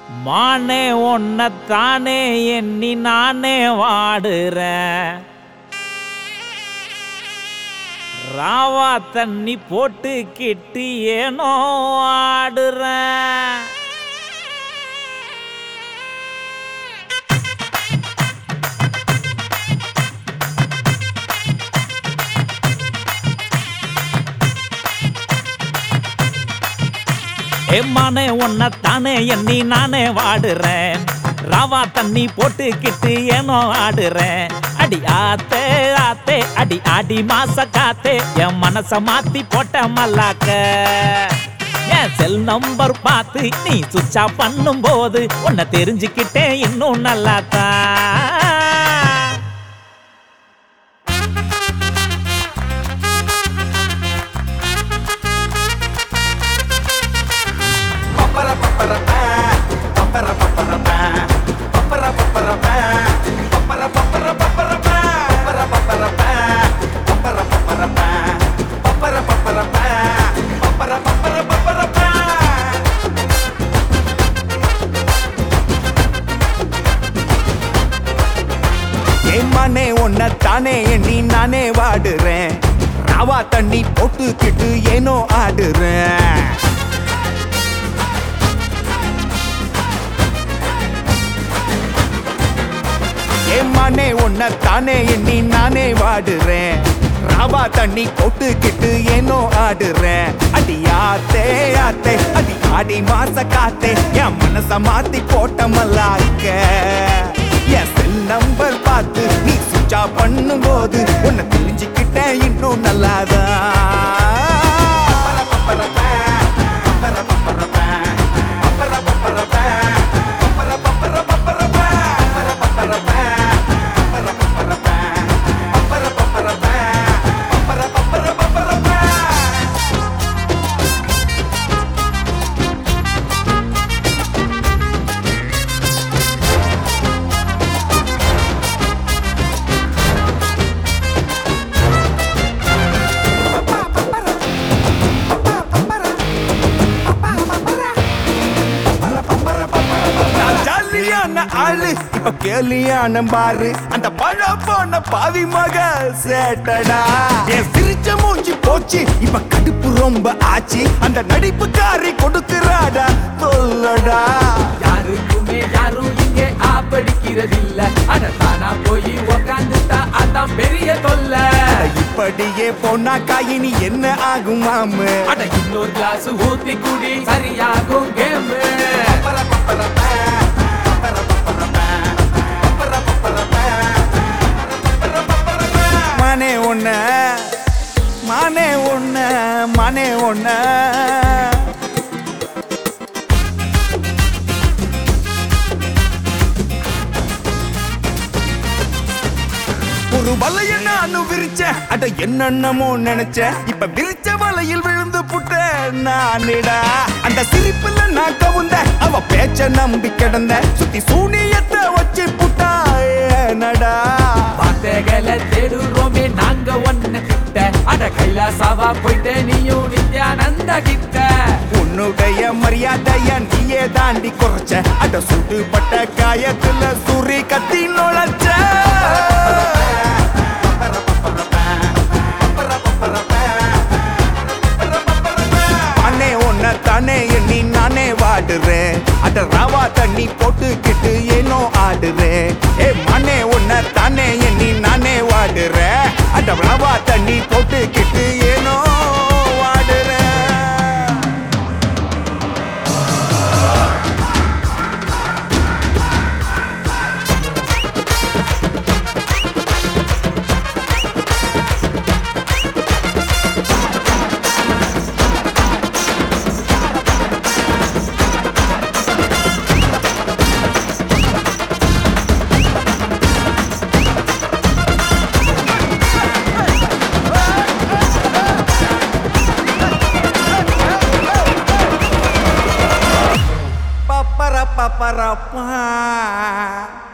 மானே ஒன்னத்தானே எண்ணி நானே வாடுறேன் ராவா தண்ணி போட்டு கிட்டி ஏனோ ஆடுறேன் ஏமானே உன்னைத்தானே எண்ணி நானே வாடுறேன் ராவா தண்ணி போட்டுக்கிட்டு ஏனோ ஆடுறேன் அடி ஆத்தே ஆத்தே அடி ஆடி மாச காத்தே என் மனச மாத்தி போட்ட மல்லாக்க என் செல் நம்பர் பார்த்து நீ சுவிட்ச் ஆஃப் பண்ணும் போது உன்னை தெரிஞ்சுக்கிட்டேன் இன்னும் நல்லாத்தான் ஏமானே உன்னை தானே எண்ணி நானே வாடுறேன் ராவா தண்ணி போட்டுக்கிட்டு ஏனோ ஆடுறேன் ஏமானே உன்னை தானே எண்ணி நானே வாடுறேன் ராவா தண்ணி போட்டுக்கிட்டு ஏனோ ஆடுறேன் அடி ஆத்தே ஆத்தே அடி ஆடி மாச காத்தே என் மனச மாத்தி போட்ட மல்லாக்க என் செல் நம்பர் பார்த்து நீ சுவிட்ச் ஆஃப் பண்ணும்போது உன்னை தெரிஞ்சுக்கிட்டேன் இன்னும் நல்லாதான் நான் ஜாலியான ஆளு இப்ப கேலியான பாரு அந்த பழ போன பாவி மக சேட்டடா என் சிரிச்ச மூஞ்சி போச்சு இப்ப கடுப்பு ரொம்ப ஆச்சு அந்த நடிப்புக்காரி கொடுக்குறாடா சொல்லடா யாருக்குமே யாரும் இங்கே ஆப்படிக்கிறதில்ல அட தானா போய் உக்காந்துட்டா அதான் பெரிய தொல்லை இப்படியே போனா காயினி என்ன ஆகும் மாமு அட இன்னொரு கிளாஸ் ஊத்தி குடி சரியாகும் கேம் மானே ஒண்ண மானே ஒண்ண மானே ஒண்ண ஒரு வலைய நானும் விரிச்சேன் அட என்னென்னமோ நினைச்சேன் இப்ப விரிச்ச வலையில் விழுந்து புட்டேன் நானிடா அந்த சிரிப்புல நான் கவுந்த அவ பேச்ச நம்பி கிடந்த சுத்தி சூனியத்தை வச்சு புட்டா ஏனடா வார்த்தைகளை தேடுறோமே நாங்க ஒன்ன கிட்ட அட கைலாசாவா போயிட்டு நீயும் நித்யானந்த கிட்ட உன்னுடைய மரியாதைய நீயே தாண்டி குறைச்ச அட சுடுபட்ட காயத்துல சுரி கத்தி நுழைச்ச அண்ணே உன்னை தானே எண்ணி நானே வாடுறேன் அட ராவா தண்ணி போட்டுக்கிட்டு ஏனோ ஆடுறேன் ஏ மண்ணே உன்னை தானே எண்ணி நானே வாடுறேன் அட ராவா தண்ணி போட்டுக்கிட்டு ஏனோ வாடுறேன் பப்பர பப்பரப்பா